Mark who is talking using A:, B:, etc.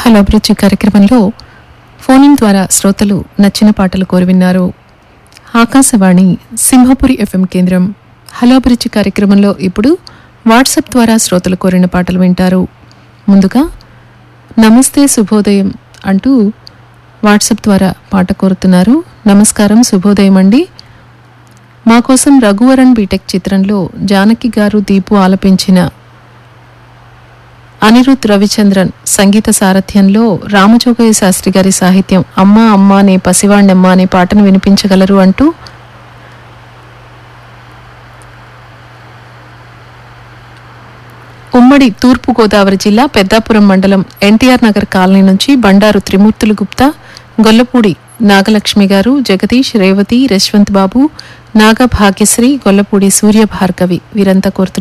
A: hello అభిరుచి కార్యక్రమంలో phone in ద్వారా శ్రోతలు నచ్చిన పాటలు కోరి విన్నారు ఆకాశవాణి సింహపురి ఎఫ్ఎం కేంద్రం హలో అభిరుచి కార్యక్రమంలో ఇప్పుడు వాట్సాప్ ద్వారా శ్రోతలు కోరిన పాటలు వింటారు ముందుగా నమస్తే శుభోదయం అంటూ వాట్సాప్ ద్వారా పాట కోరుతున్నారు నమస్కారం శుభోదయం అండి మా కోసం రఘువరన్ బీటెక్ చిత్రంలో జానకి గారు దీపు ఆలపించిన అనిరుద్ రవిచంద్రన్ సంగీత సారథ్యంలో రామజోగయ్య శాస్త్రి గారి సాహిత్యం అమ్మా అమ్మా అనే పసివాణ్ణమ్మ అనే పాటను వినిపించగలరు అంటూ ఉమ్మడి తూర్పు గోదావరి జిల్లా పెద్దాపురం మండలం ఎన్టీఆర్ నగర్ కాలనీ నుంచి బండారు త్రిమూర్తులు గుప్తా గొల్లపూడి నాగలక్ష్మి గారు జగదీష్ రేవతి యశ్వంత్ బాబు నాగ భాగ్యశ్రీ గొల్లపూడి సూర్య భార్గవి వీరంతా కోరుతున్నారు